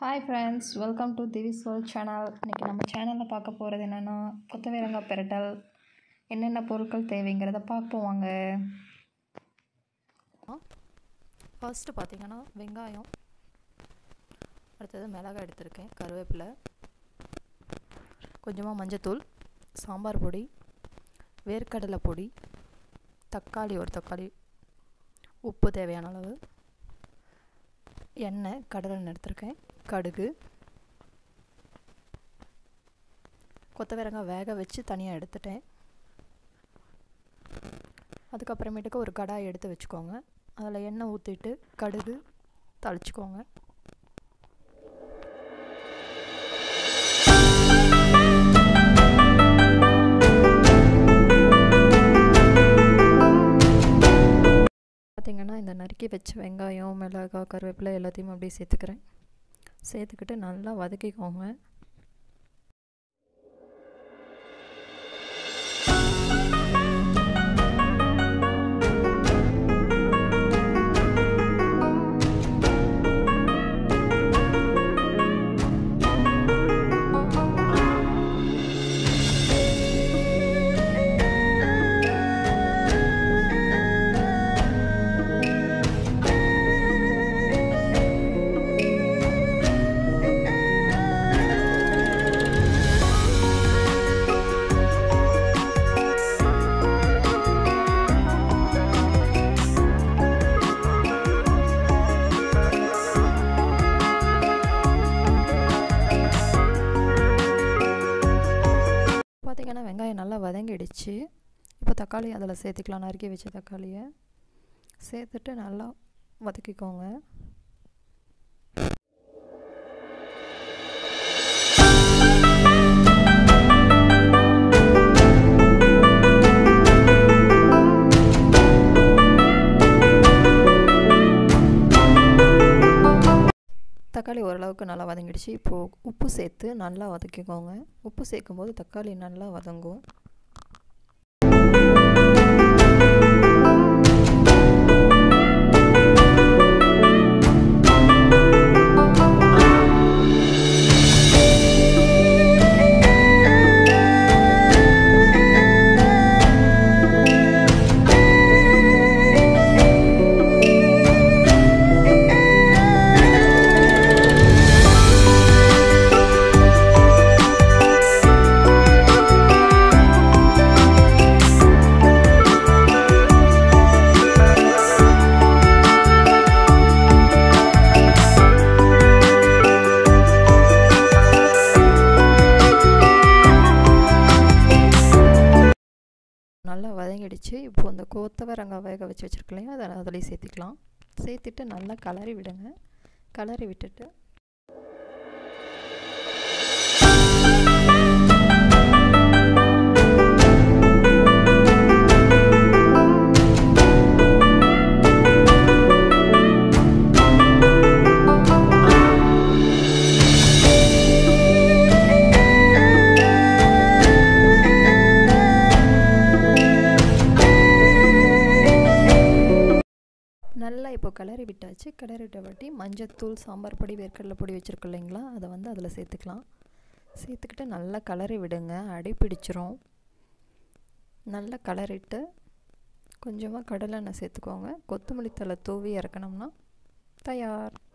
hi friends welcome to Divi soul channel இன்றைக்கி நம்ம சேனலில் பார்க்க போகிறது என்னென்னா கொத்தவரங்காய் பிரட்டல் என்னென்ன பொருட்கள் தேவைங்கிறத பார்ப்போம் வாங்க ஃபர்ஸ்ட்டு பார்த்தீங்கன்னா வெங்காயம் அடுத்தது மிளகாய் எடுத்திருக்கேன் கருவேப்பிலை கொஞ்சமாக மஞ்சத்தூள் சாம்பார் பொடி வேர்க்கடலை பொடி தக்காளி ஒரு தக்காளி உப்பு தேவையான அளவு எண்ணெய் கடலெண்ணெய் எடுத்திருக்கேன் கடுகு கொத்தவரங்காய் வேக வச்சு தனியாக எடுத்துட்டேன் அதுக்கப்புறமேட்டுக்கு ஒரு கடாய் எடுத்து வச்சுக்கோங்க அதில் எண்ணெய் ஊற்றிட்டு கடுகு தாளிச்சுக்கோங்க பார்த்திங்கன்னா இந்த நறுக்கி வச்ச வெங்காயம் மிளகாய் கருவேப்பிலை எல்லாத்தையும் அப்படியே சேர்த்துக்கிறேன் சேர்த்துக்கிட்டு நல்லா வதக்கிக்கோங்க பார்த்திங்கன்னா வெங்காயம் நல்லா வதங்கிடுச்சு இப்போ தக்காளி அதில் சேர்த்துக்கலாம் நறுக்கி வச்ச தக்காளியை சேர்த்துட்டு நல்லா வதக்கிக்கோங்க தக்காளி ஓரளவுக்கு நல்லா வதங்கிடுச்சு இப்போது உப்பு சேர்த்து நல்லா வதக்கிக்கோங்க உப்பு சேர்க்கும்போது தக்காளி நல்லா வதங்கும் நல்லா வதங்கிடுச்சு இப்போது இந்த கொத்தவரங்காய் வேக வச்சு வச்சுருக்கலையும் அதை அதில் சேர்த்துக்கலாம் சேர்த்துட்டு நல்லா கலரி விடுங்க கலரி விட்டுட்டு நல்லா இப்போ கிளறி விட்டாச்சு கிளறி விட்ட வாட்டி மஞ்சத்தூள் சாம்பார் பொடி வேர்க்கடலை பொடி வச்சுருக்கோம் இல்லைங்களா அதை வந்து அதில் சேர்த்துக்கலாம் சேர்த்துக்கிட்டு நல்லா கிளறி விடுங்க அடி பிடிச்சிரும் நல்லா கிளறிட்டு கொஞ்சமாக கடலெண்ணெய் சேர்த்துக்கோங்க கொத்தமல்லி தலை தூவி இறக்கணும்னா தயார்